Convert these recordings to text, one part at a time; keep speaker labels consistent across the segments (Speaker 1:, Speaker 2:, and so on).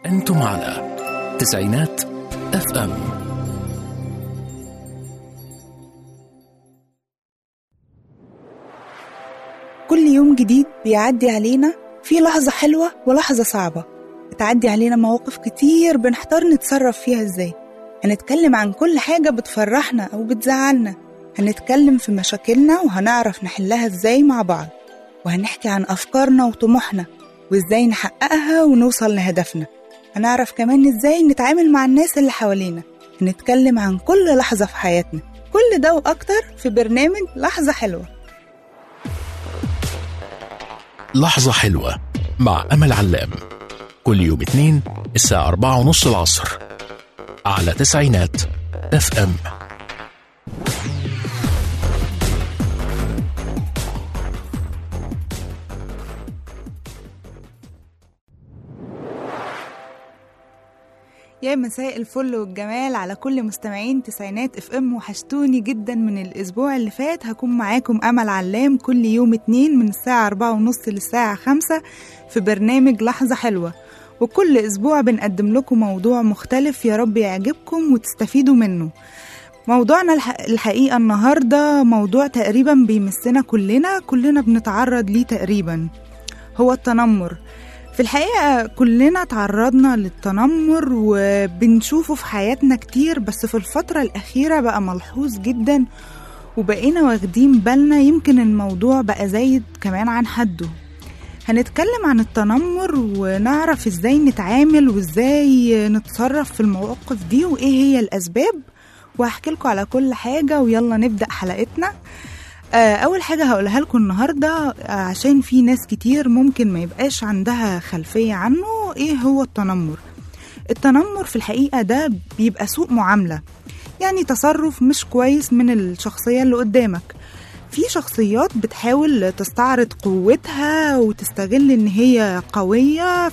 Speaker 1: أنتم على تسعينات اف ام
Speaker 2: كل يوم جديد بيعدي علينا في لحظة حلوة ولحظة صعبة بتعدي علينا مواقف كتير بنحتار نتصرف فيها ازاي هنتكلم عن كل حاجة بتفرحنا أو بتزعلنا هنتكلم في مشاكلنا وهنعرف نحلها ازاي مع بعض وهنحكي عن أفكارنا وطموحنا وازاي نحققها ونوصل لهدفنا هنعرف كمان ازاي نتعامل مع الناس اللي حوالينا هنتكلم عن كل لحظة في حياتنا كل ده وأكتر في برنامج لحظة حلوة
Speaker 1: لحظة حلوة مع أمل علام كل يوم اثنين الساعة أربعة ونص العصر على تسعينات اف ام
Speaker 2: يا مساء الفل والجمال على كل مستمعين تسعينات اف ام وحشتوني جدا من الاسبوع اللي فات هكون معاكم امل علام كل يوم اتنين من الساعة أربعة ونص للساعة خمسة في برنامج لحظة حلوة وكل اسبوع بنقدم لكم موضوع مختلف يا رب يعجبكم وتستفيدوا منه موضوعنا الح- الحقيقة النهاردة موضوع تقريبا بيمسنا كلنا كلنا بنتعرض ليه تقريبا هو التنمر في الحقيقة كلنا تعرضنا للتنمر وبنشوفه في حياتنا كتير بس في الفترة الأخيرة بقى ملحوظ جدا وبقينا واخدين بالنا يمكن الموضوع بقى زايد كمان عن حده هنتكلم عن التنمر ونعرف ازاي نتعامل وازاي نتصرف في المواقف دي وايه هي الأسباب وهحكي لكم على كل حاجة ويلا نبدأ حلقتنا آه، أول حاجة هقولها لكم النهاردة آه، عشان في ناس كتير ممكن ما يبقاش عندها خلفية عنه إيه هو التنمر التنمر في الحقيقة ده بيبقى سوء معاملة يعني تصرف مش كويس من الشخصية اللي قدامك في شخصيات بتحاول تستعرض قوتها وتستغل ان هي قوية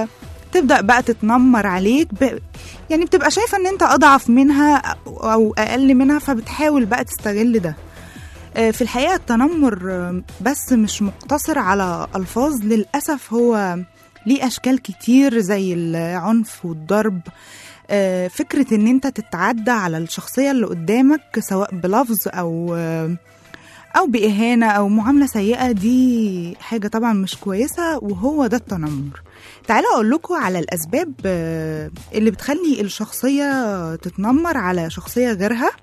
Speaker 2: فتبدأ بقى تتنمر عليك ب... يعني بتبقى شايفة ان انت اضعف منها او اقل منها فبتحاول بقى تستغل ده آه، في الحقيقة التنمر آه، بس مش مقتصر على ألفاظ للأسف هو ليه أشكال كتير زي العنف والضرب آه، فكرة إن أنت تتعدى على الشخصية اللي قدامك سواء بلفظ أو آه، أو بإهانة أو معاملة سيئة دي حاجة طبعا مش كويسة وهو ده التنمر تعالوا أقول لكم على الأسباب آه، اللي بتخلي الشخصية تتنمر على شخصية غيرها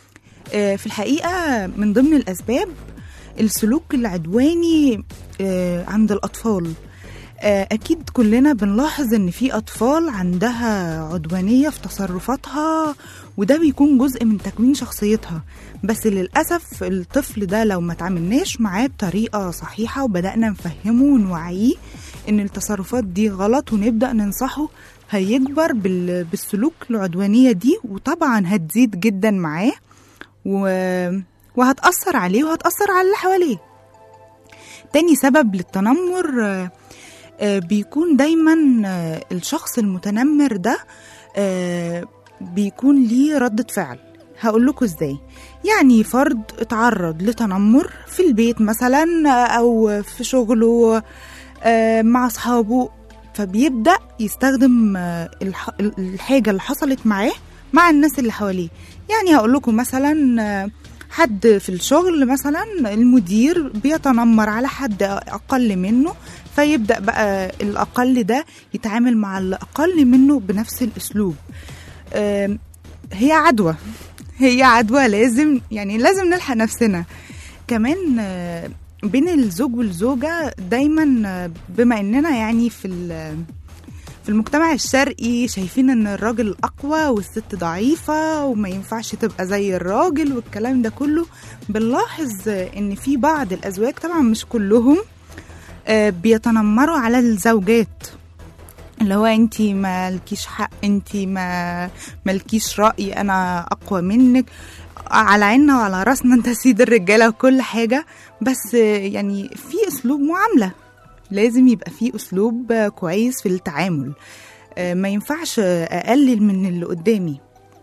Speaker 2: آه، في الحقيقة من ضمن الأسباب السلوك العدواني آه، عند الأطفال آه، أكيد كلنا بنلاحظ إن في أطفال عندها عدوانية في تصرفاتها وده بيكون جزء من تكوين شخصيتها بس للأسف الطفل ده لو ما تعاملناش معاه بطريقة صحيحة وبدأنا نفهمه ونوعيه إن التصرفات دي غلط ونبدأ ننصحه هيكبر بال- بالسلوك العدوانية دي وطبعا هتزيد جدا معاه و... وهتأثر عليه وهتأثر على اللي حواليه تاني سبب للتنمر آه، آه، بيكون دايما آه، الشخص المتنمر ده آه، بيكون ليه ردة فعل هقول لكم ازاي يعني فرد اتعرض لتنمر في البيت مثلا آه، او في شغله آه، مع اصحابه فبيبدأ يستخدم آه، الح- الحاجة اللي حصلت معاه مع الناس اللي حواليه يعني هقول لكم مثلا آه، حد في الشغل مثلا المدير بيتنمر على حد اقل منه فيبدا بقى الاقل ده يتعامل مع الاقل منه بنفس الاسلوب آم، هي عدوى هي عدوى لازم يعني لازم نلحق نفسنا كمان آه، بين الزوج والزوجة دايما آه، بما اننا يعني في ال- في المجتمع الشرقي شايفين ان الراجل اقوى والست ضعيفة وما ينفعش تبقى زي الراجل والكلام ده كله بنلاحظ ان في بعض الازواج طبعا مش كلهم آه، بيتنمروا على الزوجات اللي هو انتي مالكيش حق انتي ما مالكيش رأي انا اقوى منك على عيننا وعلى راسنا انت سيد الرجالة وكل حاجة بس آه، يعني في اسلوب معاملة لازم يبقى في اسلوب آه، كويس في التعامل آه، ما ينفعش آه، اقلل من اللي قدامي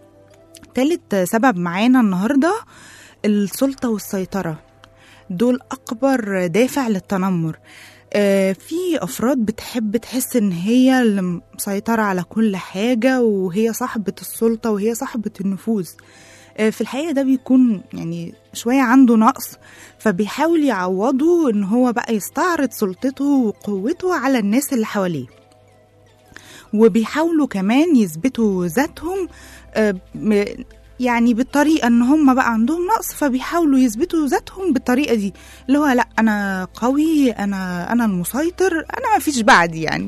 Speaker 2: تالت سبب معانا النهارده السلطة والسيطرة دول أكبر دافع للتنمر آه، في أفراد بتحب تحس إن هي اللي مسيطرة على كل حاجة وهي صاحبة السلطة وهي صاحبة النفوذ آه، في الحقيقة ده بيكون يعني شوية عنده نقص فبيحاول يعوضه إن هو بقى يستعرض سلطته وقوته على الناس اللي حواليه وبيحاولوا كمان يثبتوا ذاتهم آه، م- يعني بالطريقة ان هم بقى عندهم نقص فبيحاولوا يثبتوا ذاتهم بالطريقة دي اللي هو لا انا قوي انا انا المسيطر انا ما فيش بعدي يعني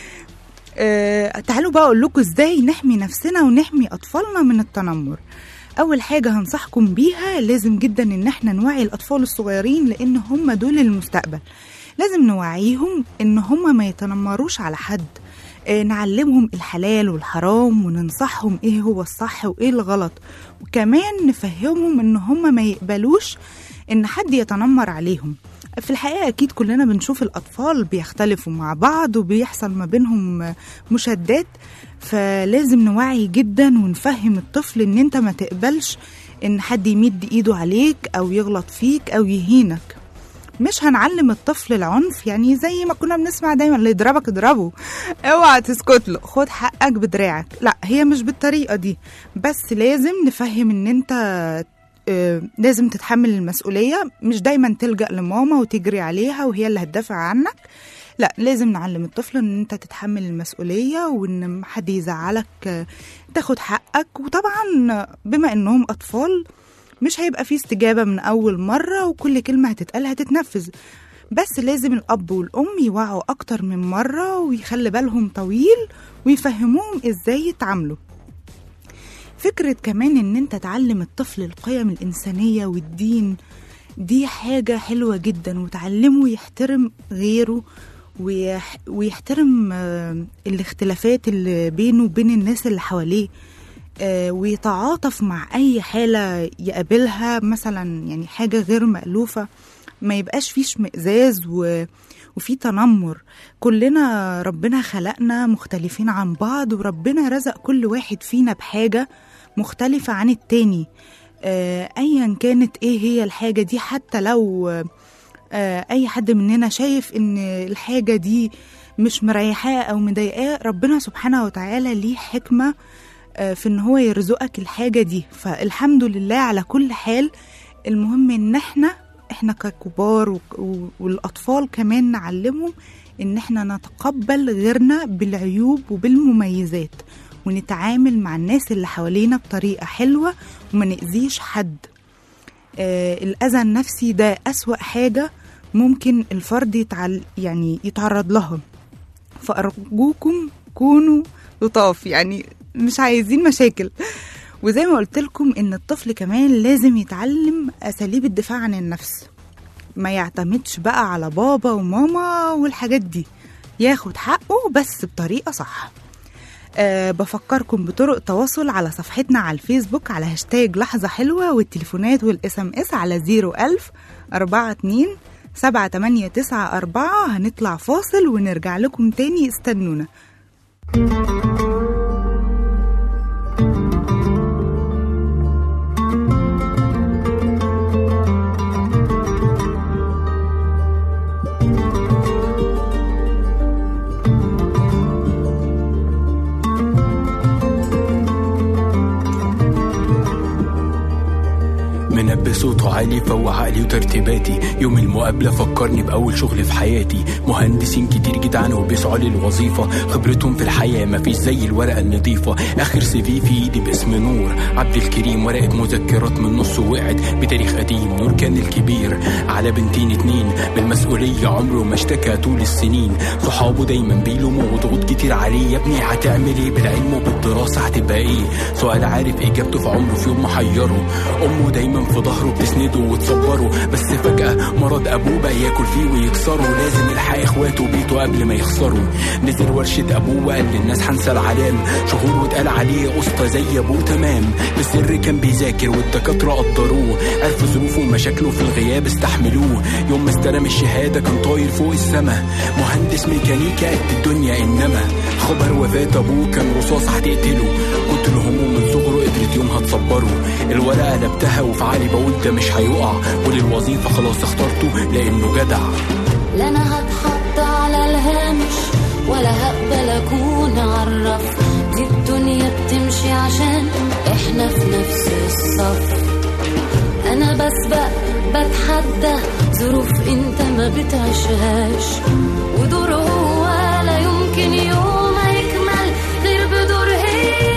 Speaker 2: آه تعالوا بقى اقول لكم ازاي نحمي نفسنا ونحمي اطفالنا من التنمر اول حاجة هنصحكم بيها لازم جدا ان احنا نوعي الاطفال الصغيرين لان هم دول المستقبل لازم نوعيهم ان هم ما يتنمروش على حد آه، نعلمهم الحلال والحرام وننصحهم ايه هو الصح وايه الغلط وكمان نفهمهم ان هم ما يقبلوش ان حد يتنمر عليهم في الحقيقة أكيد كلنا بنشوف الأطفال بيختلفوا مع بعض وبيحصل ما بينهم مشادات فلازم نوعي جدا ونفهم الطفل إن أنت ما تقبلش إن حد يمد إيده عليك أو يغلط فيك أو يهينك مش هنعلم الطفل العنف يعني زي ما كنا بنسمع دايما اللي يضربك اضربه اوعى تسكت له خد حقك بدراعك لا هي مش بالطريقه دي بس لازم نفهم ان انت آه، لازم تتحمل المسؤوليه مش دايما تلجا لماما وتجري عليها وهي اللي هتدافع عنك لا لازم نعلم الطفل ان انت تتحمل المسؤوليه وان حد يزعلك آه، تاخد حقك وطبعا بما انهم اطفال مش هيبقى فيه استجابة من أول مرة وكل كلمة هتتقال هتتنفذ بس لازم الأب والأم يوعوا أكتر من مرة ويخلي بالهم طويل ويفهموهم إزاي يتعاملوا فكرة كمان إن أنت تعلم الطفل القيم الإنسانية والدين دي حاجة حلوة جدا وتعلمه يحترم غيره ويح ويحترم آه، الاختلافات اللي بينه وبين الناس اللي حواليه آه، ويتعاطف مع أي حالة يقابلها مثلا يعني حاجة غير مألوفة ما يبقاش فيه اشمئزاز و... وفي تنمر كلنا ربنا خلقنا مختلفين عن بعض وربنا رزق كل واحد فينا بحاجة مختلفة عن التاني آه، أيا كانت إيه هي الحاجة دي حتى لو آه، أي حد مننا شايف إن الحاجة دي مش مريحاه أو مضايقاه ربنا سبحانه وتعالى ليه حكمة آه، في ان هو يرزقك الحاجه دي فالحمد لله على كل حال المهم ان احنا احنا ككبار و- و- والاطفال كمان نعلمهم ان احنا نتقبل غيرنا بالعيوب وبالمميزات ونتعامل مع الناس اللي حوالينا بطريقه حلوه وما نأذيش حد آه الاذى النفسي ده اسوأ حاجه ممكن الفرد يتعل يعني يتعرض لها فأرجوكم كونوا لطاف يعني مش عايزين مشاكل وزي ما قلت لكم ان الطفل كمان لازم يتعلم اساليب الدفاع عن النفس ما يعتمدش بقى على بابا وماما والحاجات دي ياخد حقه بس بطريقه صح أه بفكركم بطرق التواصل على صفحتنا على الفيسبوك على هاشتاج لحظة حلوة والتليفونات والاس ام اس على 01000 42 سبعة تمانية تسعة أربعة هنطلع فاصل ونرجع لكم تاني استنونا
Speaker 3: منبه صوته عالي فوق عقلي وترتيباتي يوم المقابلة فكرني بأول شغل في حياتي مهندسين كتير جدعان وبيسعوا للوظيفة خبرتهم في الحياة مفيش زي الورقة النظيفة آخر سي في في إيدي باسم نور عبد الكريم ورقة مذكرات من نص وقعت بتاريخ قديم نور كان الكبير على بنتين اتنين بالمسؤولية عمره ما اشتكى طول السنين صحابه دايما بيلوموا وضغوط كتير عليه يا ابني هتعمل ايه بالعلم وبالدراسة هتبقى ايه سؤال عارف اجابته في عمره في يوم محيره امه دايما في ظهره بتسنده وتصبره بس فجأة مرض ابوه بقى ياكل فيه ويكسره لازم يلحق اخواته بيته قبل ما يخسروا نزل ورشة ابوه وقال للناس هنسى العلام شهور واتقال عليه اسطى زي ابوه تمام بالسر كان بيذاكر والدكاترة قدروه عرفوا ظروفه ومشاكله في الغياب استحملوه يوم ما استلم الشهادة كان طاير فوق السما مهندس ميكانيكا قد الدنيا انما خبر وفاة ابوه كان رصاص هتقتله كتر همه من صغره قدرت يومها تصبره الورقة قلبتها وفي عقلي بقول ده مش هيقع وللوظيفة خلاص اخترته لانه جدع
Speaker 4: لا انا هتحط الهامش ولا هقبل اكون عالرف دي الدنيا بتمشي عشان احنا في نفس الصف انا بسبق بتحدى ظروف انت ما بتعيشهاش ودور هو لا يمكن يوم يكمل غير بدور هي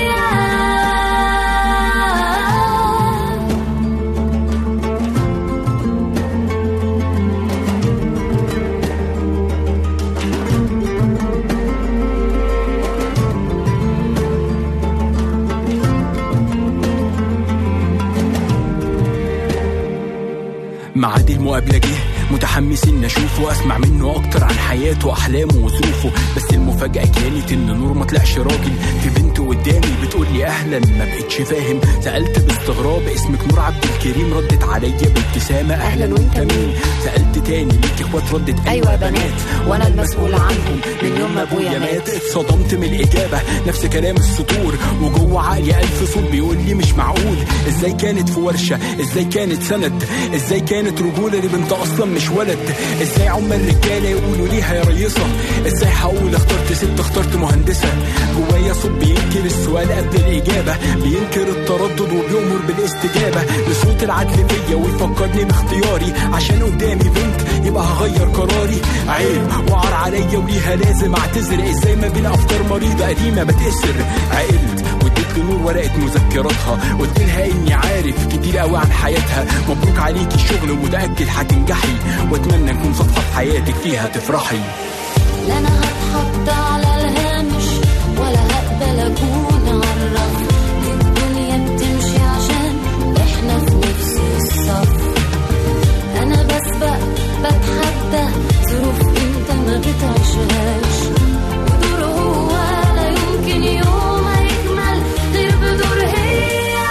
Speaker 3: معاد المقابلة جه متحمس ان اشوفه واسمع منه اكتر عن حياته واحلامه وظروفه بس المفاجأة كانت ان نور ما طلعش راجل في بنت قدامي بتقول لي اهلا ما بقتش فاهم سألت باستغراب اسمك نور عبد الكريم ردت عليا بابتسامة اهلا وانت مين سألت تاني ليك اخوات ردت
Speaker 4: أيوة بنات، وأنا المسؤول عنهم من يوم ما أبويا مات.
Speaker 3: اتصدمت من الإجابة نفس كلام السطور وجوه عقلي ألف صوت بيقول لي مش معقول إزاي كانت في ورشة إزاي كانت سند إزاي كانت رجولة لبنت أصلا مش ولد إزاي عم الرجالة يقولوا ليها يا ريصة إزاي هقول اخترت ست اخترت مهندسة جوايا صوت بينكر السؤال قبل الإجابة بينكر التردد وبيأمر بالاستجابة لصوت العدل فيا ويفكرني باختياري عشان قدامي بنت يبقى هغير قراري عيب وعر عليا وليها لازم اعتذر ازاي ما بين افكار مريضه قديمه بتأثر عقلت واديت لنور ورقه مذكراتها قلت لها اني عارف كتير قوي عن حياتها مبروك عليكي الشغل ومتاكد هتنجحي واتمنى نكون صفحه في حياتك فيها تفرحي
Speaker 4: لا انا هتحط على الهامش ولا هقبل اكون عالرف دي الدنيا بتمشي عشان احنا في نفس الصف انا بسبق بتحدى ظروف انت ما بتعيشهاش ودور هو لا يمكن يوم يكمل غير بدور هي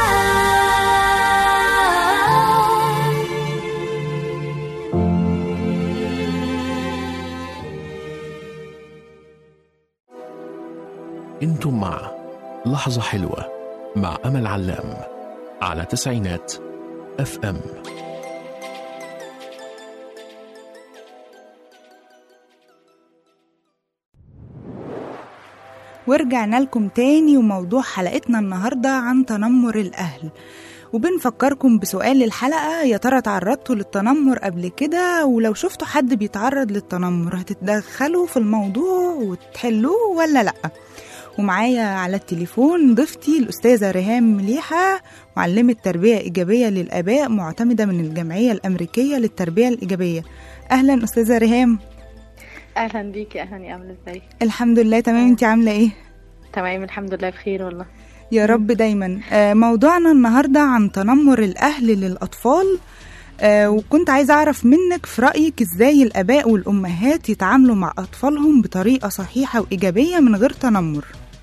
Speaker 1: انتم مع لحظة حلوة مع أمل علام على تسعينات اف ام
Speaker 2: ورجعنا لكم تاني وموضوع حلقتنا النهاردة عن تنمر الأهل وبنفكركم بسؤال الحلقة يا ترى تعرضتوا للتنمر قبل كده ولو شفتوا حد بيتعرض للتنمر هتتدخلوا في الموضوع وتحلوه ولا لأ ومعايا على التليفون ضيفتي الأستاذة ريهام مليحة معلمة تربية إيجابية للآباء معتمدة من الجمعية الأمريكية للتربية الإيجابية أهلا أستاذة ريهام
Speaker 5: اهلا بيكي اهلا يا امل ازاي
Speaker 2: الحمد لله تمام انت عاملة إيه؟
Speaker 5: تمام الحمد لله بخير والله
Speaker 2: يا رب دايما آه، موضوعنا النهاردة عن تنمر الأهل للأطفال آه، وكنت عايزة أعرف منك في رأيك إزاي الآباء والأمهات يتعاملوا مع أطفالهم بطريقة صحيحة وإيجابية من غير تنمر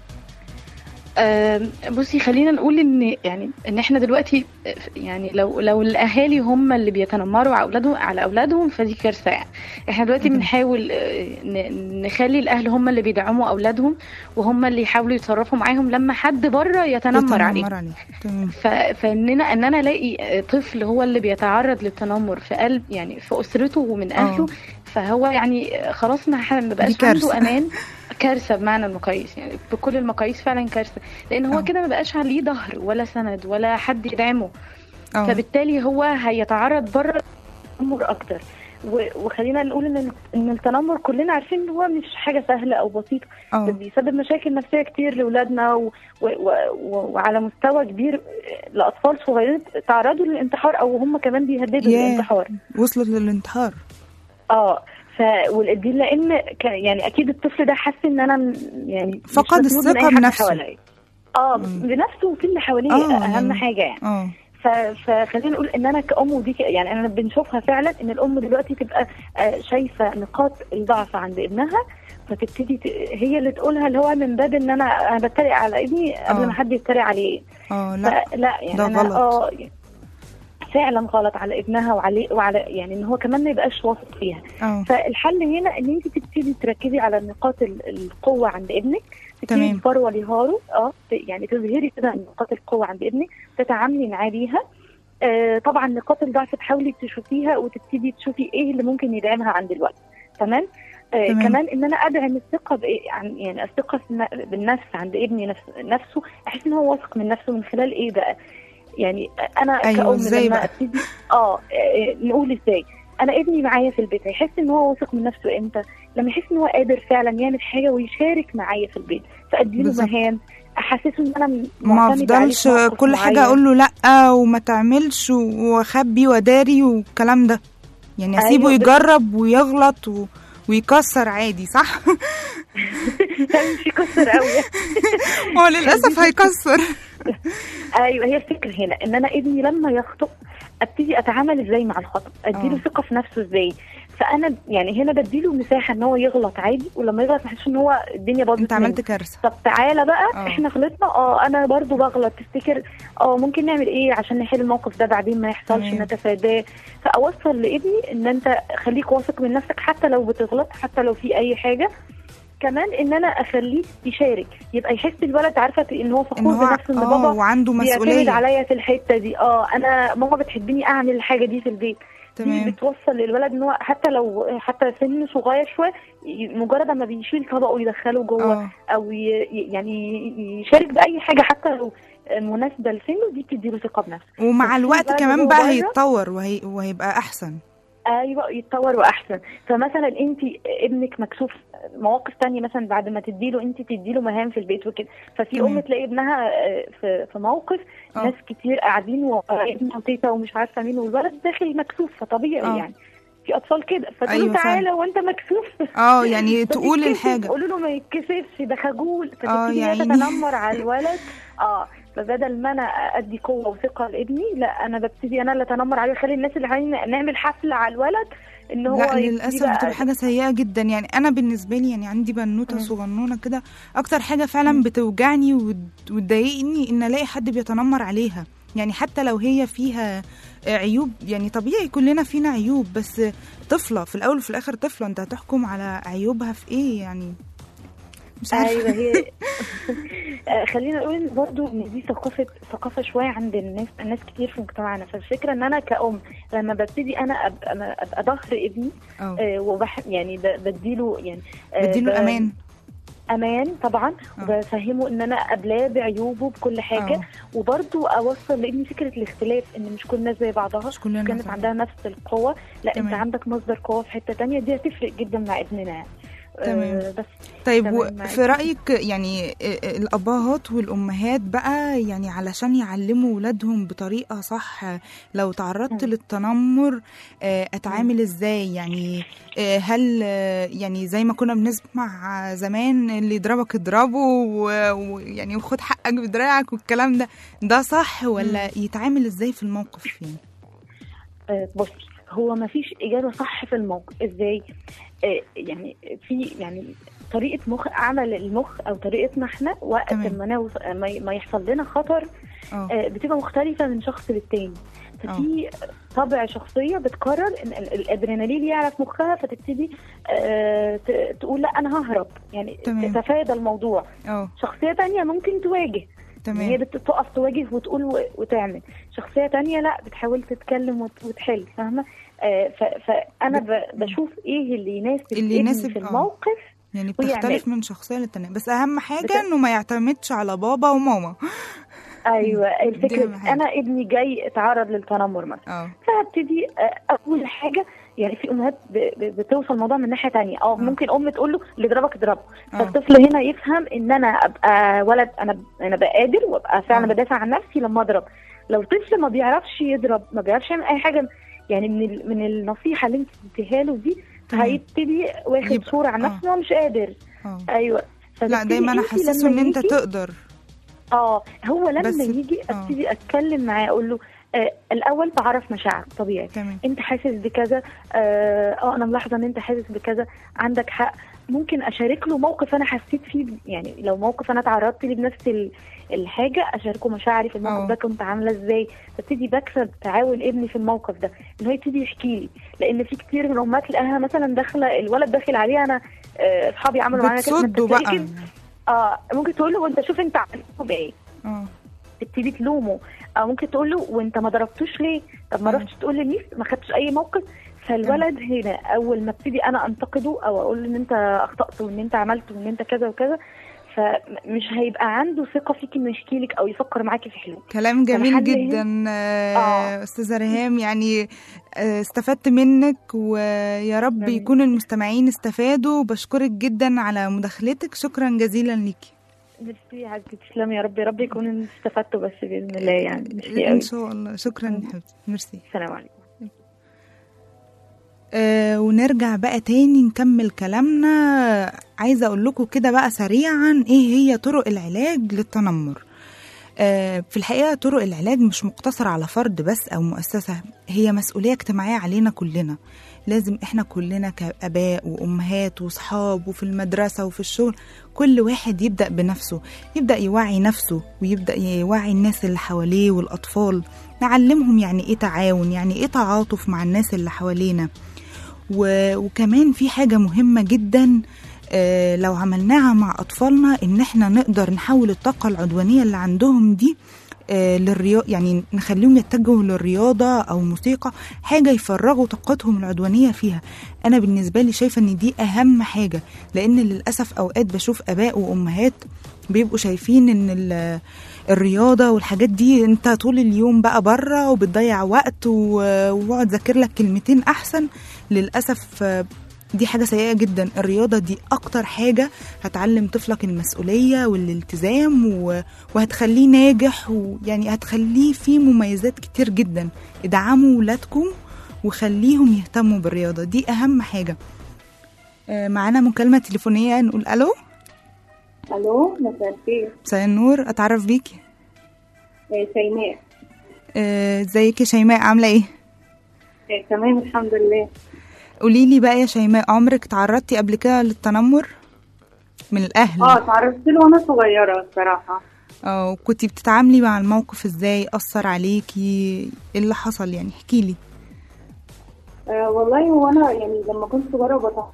Speaker 5: آم، بصي خلينا نقول ان يعني ان احنا دلوقتي آه، يعني لو لو الاهالي هم اللي بيتنمروا على اولادهم على اولادهم فدي كارثه يعني. احنا دلوقتي
Speaker 2: مهم.
Speaker 5: بنحاول آه، ن- نخلي الاهل هم اللي بيدعموا اولادهم وهم اللي يحاولوا يتصرفوا معاهم لما حد بره يتنمر عليه
Speaker 2: يتنمر عليه تمام
Speaker 5: ف... فاننا ان انا الاقي طفل هو اللي بيتعرض للتنمر في قلب يعني في اسرته ومن اهله
Speaker 2: آه.
Speaker 5: فهو يعني خلاص ما ح- ما
Speaker 2: دي
Speaker 5: بقاش
Speaker 2: كارثة.
Speaker 5: عنده امان كارثه بمعنى المقاييس يعني بكل المقاييس فعلا كارثه لان هو
Speaker 2: آه.
Speaker 5: كده ما بقاش عليه ظهر ولا سند ولا حد يدعمه
Speaker 2: اه
Speaker 5: فبالتالي هو هيتعرض بره التنمر اكتر و- وخلينا نقول ان ان التنمر كلنا عارفين ان هو مش حاجه سهله او بسيطه ده
Speaker 2: اه
Speaker 5: بيسبب مشاكل نفسيه كتير لاولادنا و... و... و... و... وعلى مستوى كبير لاطفال صغيرين تعرضوا للانتحار او هم كمان بيهددوا
Speaker 2: ياه.
Speaker 5: الانتحار
Speaker 2: وصلت للانتحار
Speaker 5: اه ف والدي لان ك... يعني اكيد الطفل ده حس ان انا م- يعني مش
Speaker 2: فقد
Speaker 5: مسنود من
Speaker 2: الثقة
Speaker 5: أي حد
Speaker 2: بنفسه.
Speaker 5: حواليا. اه
Speaker 2: مم.
Speaker 5: بنفسه وفي اللي حواليه
Speaker 2: آه،
Speaker 5: اهم
Speaker 2: يعني-
Speaker 5: حاجه يعني
Speaker 2: اه
Speaker 5: ف... فخلينا نقول ان انا كأم ودي ك... يعني انا بنشوفها فعلا ان الام دلوقتي تبقى آه، شايفه نقاط الضعف عند ابنها فتبتدي ت... هي اللي تقولها اللي هو من باب ان انا انا بتريق على ابني قبل
Speaker 2: آه.
Speaker 5: ما حد يتريق عليه
Speaker 2: اه لا
Speaker 5: فلا يعني
Speaker 2: ده
Speaker 5: انا
Speaker 2: غلط.
Speaker 5: اه فعلا غلط على ابنها وعليه وعلى يعني ان هو كمان ما يبقاش واثق فيها
Speaker 2: اه
Speaker 5: فالحل هنا ان انت تبتدي تركزي على نقاط ال- القوه عند ابنك
Speaker 2: تمام.
Speaker 5: تبتدي تفروليها له اه ت- يعني تظهري كده نقاط القوه عند ابنك تتعاملي معاه بيها آه طبعا نقاط الضعف تحاولي تشوفيها وتبتدي تشوفي ايه اللي ممكن يدعمها عند الولد تمام آه
Speaker 2: تمام.
Speaker 5: كمان ان انا ادعم الثقه بإيه عن يعني الثقه في الن- بالنفس عند ابني نفس نفسه احس ان هو واثق من نفسه من خلال ايه بقى يعني انا
Speaker 2: أيوة،
Speaker 5: كأم
Speaker 2: إزاي
Speaker 5: لما
Speaker 2: بقى؟
Speaker 5: ابتدي اه آه، نقول ازاي انا ابني معايا في البيت هيحس ان هو واثق من نفسه امتى لما يحس ان هو قادر فعلا يعمل حاجه ويشارك معايا في البيت فاديله
Speaker 2: بالظبط.
Speaker 5: مهام احسسه ان انا م-
Speaker 2: ما
Speaker 5: معتمد عليه
Speaker 2: افضلش
Speaker 5: في موقف
Speaker 2: كل حاجه
Speaker 5: معين.
Speaker 2: اقول له لا وما تعملش واخبي وداري والكلام ده يعني اسيبه
Speaker 5: أيوة، بس-
Speaker 2: يجرب ويغلط و... ويكسر عادي صح
Speaker 5: مش يكسر قوي
Speaker 2: هو للاسف هيكسر
Speaker 5: ايوه هي الفكره هنا ان انا ابني لما يخطئ ابتدي اتعامل ازاي مع الخطا اديله
Speaker 2: آه.
Speaker 5: ثقه في نفسه ازاي فانا يعني هنا بديله مساحه ان هو يغلط عادي ولما يغلط ما يحسش ان هو الدنيا باظت
Speaker 2: انت
Speaker 5: منه.
Speaker 2: عملت كارثه
Speaker 5: طب تعالى بقى
Speaker 2: آه.
Speaker 5: احنا غلطنا اه انا برضو بغلط تفتكر اه ممكن نعمل ايه عشان نحل الموقف ده بعدين ما يحصلش
Speaker 2: تمام.
Speaker 5: نتفاداه فاوصل لابني ان انت خليك واثق من نفسك حتى لو بتغلط حتى لو في اي حاجه كمان ان انا اخليه يشارك يبقى يحس الولد عارفه ان هو
Speaker 2: ان
Speaker 5: فخور
Speaker 2: هو
Speaker 5: بنفسه ان
Speaker 2: اه
Speaker 5: بابا
Speaker 2: وعنده
Speaker 5: بيعتمد
Speaker 2: مسؤوليه
Speaker 5: عليا في الحته دي اه انا ماما بتحبني اعمل الحاجه دي في البيت دي
Speaker 2: تمام
Speaker 5: بتوصل للولد ان هو حتى لو حتى سنه صغير شويه ي- مجرد ما بيشيل طبقه ويدخله جوه
Speaker 2: اه
Speaker 5: او ي... ي- يعني يشارك باي حاجه حتى لو مناسبه لسنه دي بتديله ثقه بنفسه
Speaker 2: ومع
Speaker 5: بس
Speaker 2: الوقت
Speaker 5: الولد
Speaker 2: كمان
Speaker 5: وهو
Speaker 2: بقى
Speaker 5: بره-
Speaker 2: هيتطور وهي... وهيبقى احسن
Speaker 5: ايوه يتطور واحسن فمثلا انت ابنك مكسوف مواقف تانية مثلا بعد ما تديله انت تديله مهام في البيت وكده ففي
Speaker 2: تمام.
Speaker 5: ام تلاقي ابنها آه، في في موقف
Speaker 2: آه.
Speaker 5: ناس كتير قاعدين وابنه وتيتا ومش عارفه مين والولد داخل مكسوف فطبيعي
Speaker 2: آه.
Speaker 5: يعني في اطفال كده فتقول له
Speaker 2: أيوة فعلا.
Speaker 5: تعالى وانت مكسوف
Speaker 2: اه يعني تقول الحاجه
Speaker 5: قولوا له ما يتكسفش ده خجول
Speaker 2: آه،
Speaker 5: فتبتدي
Speaker 2: يا
Speaker 5: هي
Speaker 2: عيني.
Speaker 5: تتنمر على الولد اه فبدل ما انا ادي قوه وثقه لابني لا انا ببتدي انا اللي اتنمر عليه اخلي الناس اللي حوالينا نعمل حفله على الولد ان هو
Speaker 2: لا
Speaker 5: يبتدي
Speaker 2: للاسف
Speaker 5: بقى-
Speaker 2: بتبقى حاجه سيئه جدا يعني انا بالنسبه لي يعني عندي بنوته
Speaker 5: مم.
Speaker 2: صغنونه كده اكتر حاجه فعلا بتوجعني وت- وتضايقني ان الاقي حد بيتنمر عليها يعني حتى لو هي فيها عيوب يعني طبيعي كلنا فينا عيوب بس طفله في الاول وفي الاخر طفله انت هتحكم على عيوبها في ايه يعني مش عارفه
Speaker 5: ايوه هي آه، خلينا نقول إن برضو ان دي ثقافه ثقافه شويه عند الناس الناس كتير في مجتمعنا فالفكره ان انا كأم لما ببتدي انا ابقى أنا ابقى ظهر ابني
Speaker 2: اه
Speaker 5: آه، وبح يعني ب- بديله يعني آه،
Speaker 2: بديله
Speaker 5: ب-
Speaker 2: امان
Speaker 5: امان طبعا
Speaker 2: آه.
Speaker 5: وبفهمه ان انا قابلاه بعيوبه بكل حاجه
Speaker 2: آه.
Speaker 5: وبرضو اوصل لابني فكره الاختلاف ان مش كل الناس زي بعضها
Speaker 2: مش كلنا
Speaker 5: كانت
Speaker 2: فعلا.
Speaker 5: عندها نفس القوه لا
Speaker 2: تمام.
Speaker 5: انت عندك مصدر قوه في حته تانية دي هتفرق جدا مع ابننا يعني
Speaker 2: تمام.
Speaker 5: آه، بس
Speaker 2: طيب
Speaker 5: تمام،
Speaker 2: و-
Speaker 5: معاك.
Speaker 2: في رأيك يعني ال- الأبهات والأمهات بقى يعني علشان يعلموا ولادهم بطريقة صح لو تعرضت
Speaker 5: مم.
Speaker 2: للتنمر آه، أتعامل إزاي يعني آه، هل آه، يعني زي ما كنا بنسمع زمان اللي يضربك اضربه و- ويعني وخد حقك بدراعك والكلام ده ده صح ولا يتعامل إزاي في الموقف يعني
Speaker 5: آه، بصي هو ما فيش اجابه صح في الموقف ازاي آه، يعني في يعني طريقه مخ عمل المخ او طريقتنا احنا وقت
Speaker 2: تمام.
Speaker 5: ما نوص- ما ي- ما يحصل لنا خطر
Speaker 2: اه
Speaker 5: آه، بتبقى مختلفه من شخص للتاني ففي طبع شخصيه بتقرر ان ال- الادرينالين يعرف مخها فتبتدي آه، ت- تقول لا انا ههرب يعني
Speaker 2: تمام.
Speaker 5: تتفادى الموضوع
Speaker 2: اه
Speaker 5: شخصيه تانية ممكن تواجه هي
Speaker 2: تمام
Speaker 5: بتقف تواجه وتقول و- وتعمل شخصية تانية لا بتحاول تتكلم وت- وتحل فاهمة آه ف- فأنا ب- بشوف إيه اللي يناسب
Speaker 2: اللي
Speaker 5: ابني
Speaker 2: يناسب-
Speaker 5: في
Speaker 2: آه.
Speaker 5: الموقف
Speaker 2: يعني
Speaker 5: ويعمل.
Speaker 2: بتختلف من شخصية للتانية بس أهم حاجة
Speaker 5: بت-
Speaker 2: إنه ما يعتمدش على بابا وماما
Speaker 5: أيوة
Speaker 2: دي
Speaker 5: الفكرة
Speaker 2: أهم حاجة.
Speaker 5: أنا ابني جاي اتعرض للتنمر مثلا
Speaker 2: اه
Speaker 5: فهبتدي آه، أول حاجة يعني في أمهات ب- ب- بتوصل الموضوع من ناحية تانية اه ممكن أم تقول له اللي يضربك اضربه
Speaker 2: آه.
Speaker 5: فالطفل هنا يفهم إن أنا أبقى ولد أنا أنا بقى قادر وأبقى فعلا
Speaker 2: آه.
Speaker 5: بدافع عن نفسي لما أضرب لو طفل ما بيعرفش يضرب ما بيعرفش يعمل أي حاجة يعني من ال- من النصيحة اللي أنت اديتيها له دي
Speaker 2: تمام.
Speaker 5: هيبتدي واخد
Speaker 2: يبقى-
Speaker 5: صورة عن
Speaker 2: آه.
Speaker 5: نفسه إن هو مش قادر
Speaker 2: اه
Speaker 5: أيوه
Speaker 2: لا
Speaker 5: فبتبتدي
Speaker 2: دايما
Speaker 5: أنت
Speaker 2: احسسه
Speaker 5: لما
Speaker 2: ان انت
Speaker 5: يجي-
Speaker 2: تقدر
Speaker 5: اه هو لما
Speaker 2: بس-
Speaker 5: يجي
Speaker 2: آه.
Speaker 5: ابتدي اتكلم معاه اقول له آه الاول بعرف مشاعرك طبيعي
Speaker 2: تمام
Speaker 5: انت حاسس بكذا اه آه، انا ملاحظه ان انت حاسس بكذا عندك حق ممكن اشارك له موقف انا حسيت فيه ب- يعني لو موقف انا تعرضت ليه بنفس ال- الحاجه اشاركه مشاعري في
Speaker 2: آه.
Speaker 5: الموقف ده كنت عامله ازاي فابتدي بكسب تعاون ابني في الموقف ده ان هو يبتدي يحكي لي لان في كتير من الامهات تلاقيها مثلا داخله الولد داخل عليها انا آه، اصحابي عملوا معايا كده ما أنت
Speaker 2: بتصده بقى
Speaker 5: تلاقيك- اه ممكن تقول له وانت شوف انت عملته بايه
Speaker 2: اه
Speaker 5: تبتدي تلومه او ممكن تقول له وانت ما ضربتوش ليه طب ما
Speaker 2: مم.
Speaker 5: رحتش تقول للميس ما خدتش اي موقف فالولد هنا اول ما ابتدي انا انتقده او اقول ان انت اخطات وان انت عملت وان انت كذا وكذا فمش هيبقى عنده ثقه فيكي انه يحكي لك او يفكر معاكي في حلول
Speaker 2: كلام جميل
Speaker 5: فلحد هنا-
Speaker 2: جدا آه،
Speaker 5: آه.
Speaker 2: استاذه ريهام يعني آه، استفدت منك ويا رب
Speaker 5: مم.
Speaker 2: يكون المستمعين استفادوا بشكرك جدا على مداخلتك شكرا جزيلا ليكي
Speaker 5: ميرسي يا حبيبتي تسلمي يا رب يا رب يكون استفدتوا بس باذن الله يعني ميرسي
Speaker 2: ان
Speaker 5: قوي
Speaker 2: شاء الله شكرا يا حبيبتي ميرسي
Speaker 5: السلام عليكم
Speaker 2: آه ونرجع بقى تاني نكمل كلامنا عايزة أقول لكم كده بقى سريعا إيه هي طرق العلاج للتنمر آه في الحقيقة طرق العلاج مش مقتصرة على فرد بس أو مؤسسة هي مسؤولية اجتماعية علينا كلنا لازم احنا كلنا كآباء وأمهات وصحاب وفي المدرسة وفي الشغل كل واحد يبدأ بنفسه يبدأ يوعي نفسه ويبدأ يوعي الناس اللي حواليه والأطفال نعلمهم يعني ايه تعاون يعني ايه تعاطف مع الناس اللي حوالينا و... وكمان في حاجة مهمة جدا آه، لو عملناها مع أطفالنا إن إحنا نقدر نحول الطاقة العدوانية اللي عندهم دي للرياضة يعني نخليهم يتجهوا للرياضة أو موسيقى حاجة يفرغوا طاقتهم العدوانية فيها أنا بالنسبة لي شايفة إن دي أهم حاجة لأن للأسف أوقات بشوف آباء وأمهات بيبقوا شايفين إن ال- الرياضة والحاجات دي انت طول اليوم بقى بره وبتضيع وقت و- واقعد ذاكر لك كلمتين احسن للاسف آه، دي حاجة سيئة جدا الرياضة دي أكتر حاجة هتعلم طفلك المسؤولية والالتزام و... وهتخليه ناجح ويعني هتخليه فيه مميزات كتير جدا ادعموا ولادكم وخليهم يهتموا بالرياضة دي أهم حاجة آه، معانا مكالمة تليفونية نقول ألو
Speaker 6: الو مساء الخير
Speaker 2: مساء النور أتعرف بيكي
Speaker 6: إيه، شيماء
Speaker 2: آه، ازيك يا شيماء عاملة ايه؟
Speaker 6: إيه، تمام الحمد لله
Speaker 2: قولي لي بقى يا شيماء عمرك تعرضتي قبل كده للتنمر من الاهل
Speaker 6: اه تعرفت له وانا صغيره الصراحه
Speaker 2: اه كنتي بتتعاملي مع الموقف ازاي اثر عليكي ايه اللي حصل يعني احكي لي
Speaker 6: آه والله هو انا يعني لما كنت صغيره بتع...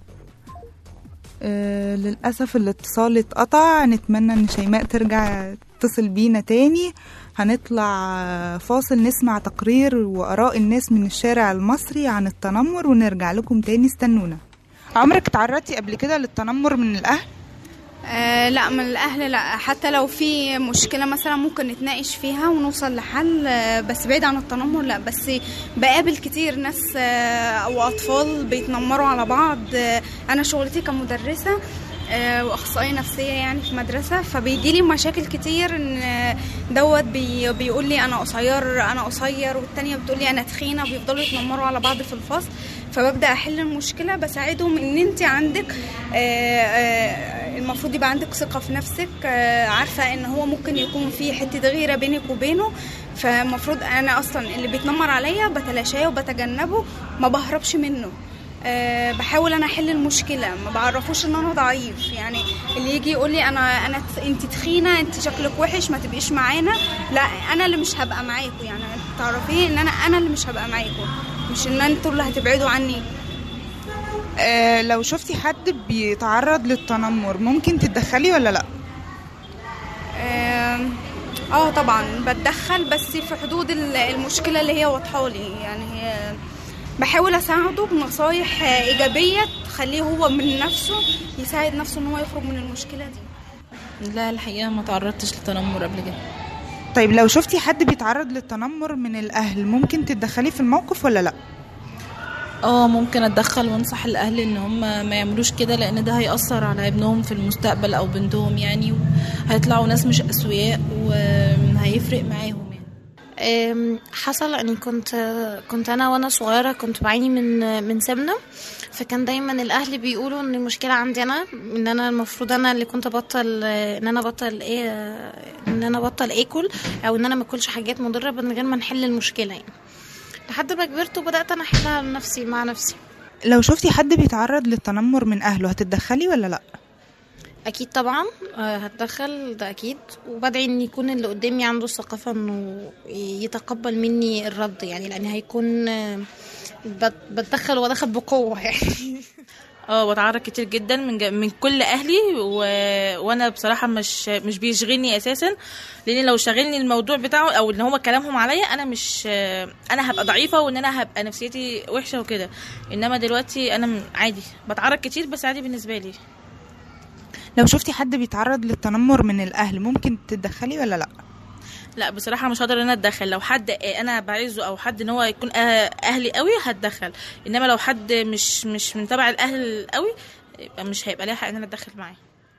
Speaker 2: آه للاسف الاتصال اتقطع نتمنى ان شيماء ترجع تتصل بينا تاني هنطلع آه، فاصل نسمع تقرير واراء الناس من الشارع المصري عن التنمر ونرجع لكم تاني استنونا عمرك تعرضتي قبل كده للتنمر من الاهل
Speaker 7: آه لا من الاهل لا حتى لو في مشكله مثلا ممكن نتناقش فيها ونوصل لحل آه بس بعيد عن التنمر لا بس بقابل كتير ناس آه او اطفال بيتنمروا على بعض آه انا شغلتي كمدرسه آه، واخصائيه نفسيه يعني في مدرسه فبيجي لي مشاكل كتير ان آه، دوت بي بيقول لي انا قصير انا قصير والتانيه بتقول لي انا تخينه بيفضلوا يتنمروا على بعض في الفصل فببدا احل المشكله بساعدهم ان انت عندك آه، آه، المفروض يبقى عندك ثقه في نفسك آه، عارفه ان هو ممكن يكون في حته غيره بينك وبينه فالمفروض انا اصلا اللي بيتنمر عليا بتلاشاه وبتجنبه ما بهربش منه أه بحاول انا احل المشكله ما بعرفوش ان انا ضعيف يعني اللي يجي يقول لي انا انا انت تخينه انت شكلك وحش ما تبقيش معانا لا انا اللي مش هبقى معاكم يعني تعرفي ان انا انا اللي مش هبقى معاكم مش ان انتوا اللي هتبعدوا عني
Speaker 2: آه لو شفتي حد بيتعرض للتنمر ممكن تتدخلي ولا لا
Speaker 7: آم، اه طبعا بتدخل بس في حدود ال- المشكله اللي هي واضحه لي يعني هي بحاول اساعده بنصايح آه، ايجابيه تخليه هو من نفسه يساعد نفسه ان هو يخرج من المشكله دي
Speaker 8: لا الحقيقة ما تعرضتش للتنمر قبل كده
Speaker 2: طيب لو شفتي حد بيتعرض للتنمر من الاهل ممكن تتدخلي في الموقف ولا لا
Speaker 8: اه ممكن اتدخل وانصح الاهل ان هم ما يعملوش كده لان ده هيأثر على ابنهم في المستقبل او بنتهم يعني وهيطلعوا ناس مش اسوياء وهيفرق معاهم يعني
Speaker 9: أم، حصل اني كنت كنت انا وانا صغيره كنت بعاني من من سمنه فكان دايما الاهل بيقولوا ان المشكله عندي انا ان انا المفروض انا اللي كنت ابطل ان انا ابطل ايه ان انا ابطل اكل او ان انا ما اكلش حاجات مضره من غير ما نحل المشكله يعني لحد ما كبرت وبدات انا احلها لنفسي مع نفسي
Speaker 2: لو شفتي حد بيتعرض للتنمر من اهله هتتدخلي ولا لا
Speaker 9: اكيد طبعا آه، هتدخل ده اكيد وبدعي ان يكون اللي قدامي عنده الثقافه انه يتقبل مني الرد يعني لان هيكون آه، بت- بتدخل وادخل بقوه يعني
Speaker 8: اه بتعرض كتير جدا من ج... من كل اهلي و... وانا بصراحه مش مش بيشغلني اساسا لان لو شغلني الموضوع بتاعه او ان هو كلامهم عليا انا مش انا هبقى ضعيفه وان انا هبقى نفسيتي وحشه وكده انما دلوقتي انا م- عادي بتعرض كتير بس عادي بالنسبه لي
Speaker 2: لو شفتي حد بيتعرض للتنمر من الاهل ممكن تتدخلي ولا لا
Speaker 8: لا بصراحه مش هقدر ان انا اتدخل لو حد انا بعزه او حد ان هو يكون أه- اهلي قوي هتدخل انما لو حد مش مش من تبع الاهل قوي يبقى مش هيبقى ليا حق ان انا اتدخل معاه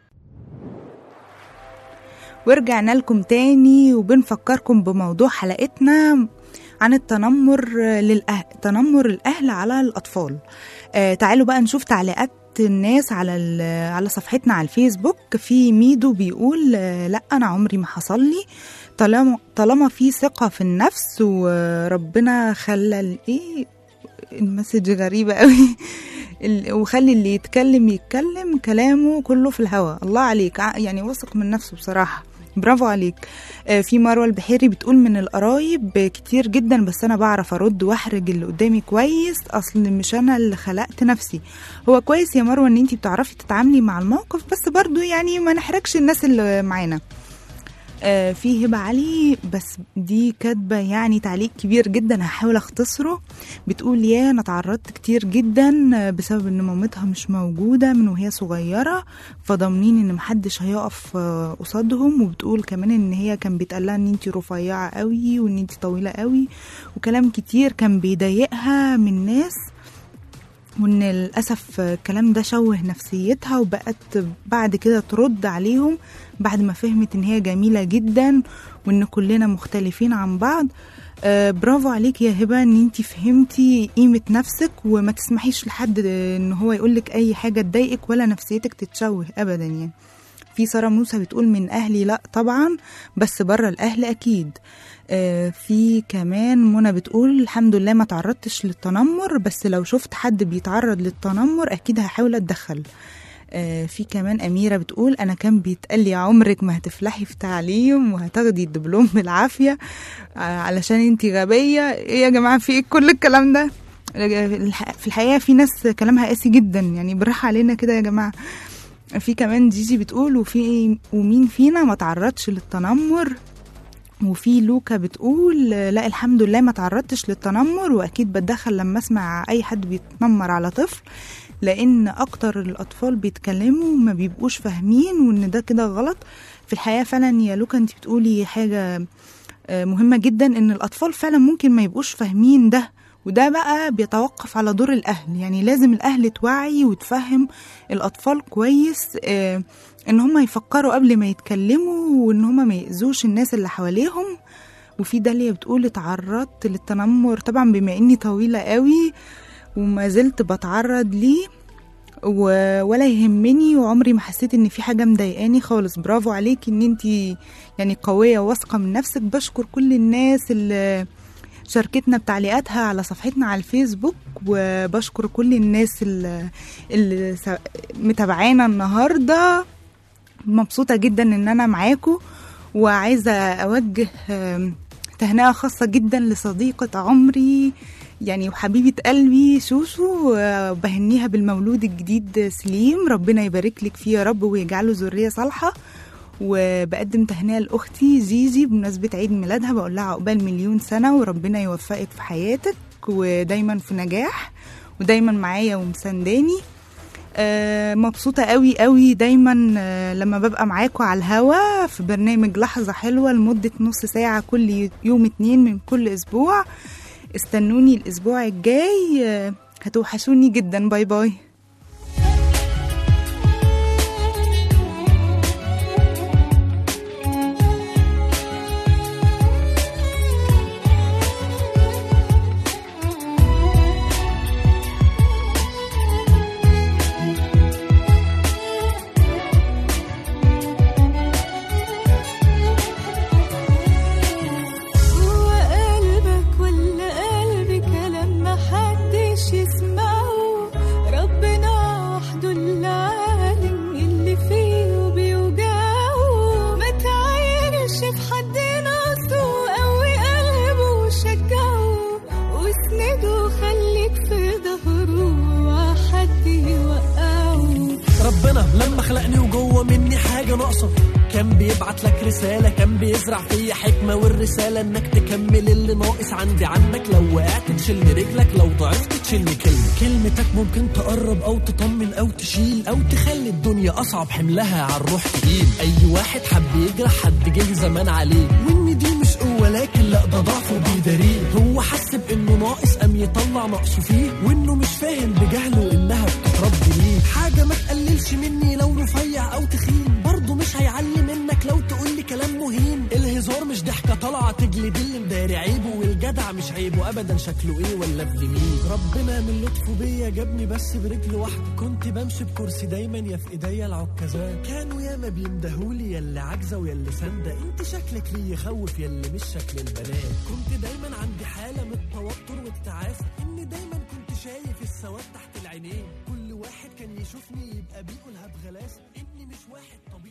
Speaker 2: ورجعنا لكم تاني وبنفكركم بموضوع حلقتنا عن التنمر للأهل تنمر الأهل على الأطفال آه تعالوا بقى نشوف تعليقات الناس على ال- على صفحتنا على الفيسبوك في ميدو بيقول آه، لا انا عمري ما حصل لي طالما طالما في ثقه في النفس وربنا خلى الايه المسج غريبه قوي ال- وخلي اللي يتكلم يتكلم كلامه كله في الهوا الله عليك ع- يعني واثق من نفسه بصراحه برافو عليك آه، في مروه البحيري بتقول من القرايب كتير جدا بس انا بعرف ارد واحرج اللي قدامي كويس اصل مش انا اللي خلقت نفسي هو كويس يا مروه ان انتي بتعرفي تتعاملي مع الموقف بس برضو يعني ما نحرجش الناس اللي معانا آه، في هبة علي بس دي كاتبة يعني تعليق كبير جدا هحاول اختصره بتقول يا انا اتعرضت كتير جدا آه، بسبب ان مامتها مش موجودة من وهي صغيرة فضامنين ان محدش هيقف آه، قصادهم وبتقول كمان ان هي كان بيتقال لها ان انتي رفيعة قوي وان انتي طويلة قوي وكلام كتير كان بيضايقها من ناس وان للاسف الكلام ده شوه نفسيتها وبقت بعد كده ترد عليهم بعد ما فهمت ان هي جميله جدا وان كلنا مختلفين عن بعض آه برافو عليك يا هبه ان انت فهمتي قيمه نفسك وما تسمحيش لحد ان هو يقولك اي حاجه تضايقك ولا نفسيتك تتشوه ابدا يعني في ساره موسى بتقول من اهلي لا طبعا بس بره الاهل اكيد آه، في كمان منى بتقول الحمد لله ما تعرضتش للتنمر بس لو شفت حد بيتعرض للتنمر اكيد هحاول اتدخل آه، في كمان أميرة بتقول أنا كان بيتقال لي عمرك ما هتفلحي في تعليم وهتاخدي الدبلوم بالعافية آه، علشان انتي غبية ايه يا جماعة في ايه كل الكلام ده الح- في الحقيقة في ناس كلامها قاسي جدا يعني بالراحة علينا كده يا جماعة في كمان جيجي بتقول وفي ومين فينا ما تعرضش للتنمر وفي لوكا بتقول آه، لا الحمد لله ما تعرضتش للتنمر واكيد بتدخل لما اسمع اي حد بيتنمر على طفل لان اكتر الاطفال بيتكلموا ما بيبقوش فاهمين وان ده كده غلط في الحقيقه فعلا يا لوكا انت بتقولي حاجه آه، مهمه جدا ان الاطفال فعلا ممكن ما يبقوش فاهمين ده وده بقى بيتوقف على دور الاهل يعني لازم الاهل توعي وتفهم الاطفال كويس آه، ان هم يفكروا قبل ما يتكلموا وان هم ما يأذوش الناس اللي حواليهم وفي داليا بتقول اتعرضت للتنمر طبعا بما اني طويله قوي وما زلت بتعرض ليه و- ولا يهمني وعمري ما حسيت ان في حاجه مضايقاني خالص برافو عليكي ان انت يعني قويه وواثقه من نفسك بشكر كل الناس اللي شاركتنا بتعليقاتها على صفحتنا على الفيسبوك وبشكر كل الناس اللي, اللي س- متابعانا النهارده مبسوطه جدا ان انا معاكم وعايزه اوجه آم، تهنئه خاصه جدا لصديقه عمري يعني وحبيبه قلبي شوشو آه، بهنيها بالمولود الجديد سليم ربنا يبارك لك فيه يا رب ويجعله ذريه صالحه وبقدم تهنئه لاختي زيزي بمناسبه عيد ميلادها بقول لها عقبال مليون سنه وربنا يوفقك في حياتك ودايما في نجاح ودايما معايا ومسانداني آه، مبسوطة قوي قوي دايما آه، لما ببقى معاكم على الهوا في برنامج لحظة حلوة لمدة نص ساعة كل يوم اتنين من كل أسبوع استنوني الأسبوع الجاي آه، هتوحشوني جدا باي باي
Speaker 10: هو قلبك ولا قلبي كلام محدش يسمعه ربنا رسالة كان بيزرع فيا حكمة والرسالة انك تكمل اللي ناقص عندي عنك لو وقعت تشيلني رجلك لو ضعفت تشيلني كلمة كلمتك ممكن تقرب او تطمن او تشيل او تخلي الدنيا اصعب حملها على الروح تقيل اي واحد حب يجرح حد جه زمان عليه وان دي مش قوة لكن لا ده ضعف وبيداريه هو حس بانه ناقص قام يطلع نقصه فيه وانه مش فاهم بجهله انها بتتربي ليه حاجة ما تقللش مني لو رفيع او تخين برضه مش هيعلي منك لو تقول لي كلام مهين الهزار مش ضحكة طالعة تجلد اللي مداري عيبه والجدع مش عيبه ابدا شكله ايه ولا ابن مين ربنا من لطفه بيا جابني بس برجل واحدة كنت بمشي بكرسي دايما يا في ايديا العكازات كانوا ياما بيندهولي يا اللي عاجزة ويا اللي ساندة انت شكلك ليه يخوف يا اللي مش شكل البنات كنت دايما عندي حالة من التوتر والتعاسة اني دايما كنت شايف السواد تحت العينين كل واحد كان يشوفني يبقى بيقولها بغلاسة اني مش واحد طبيعي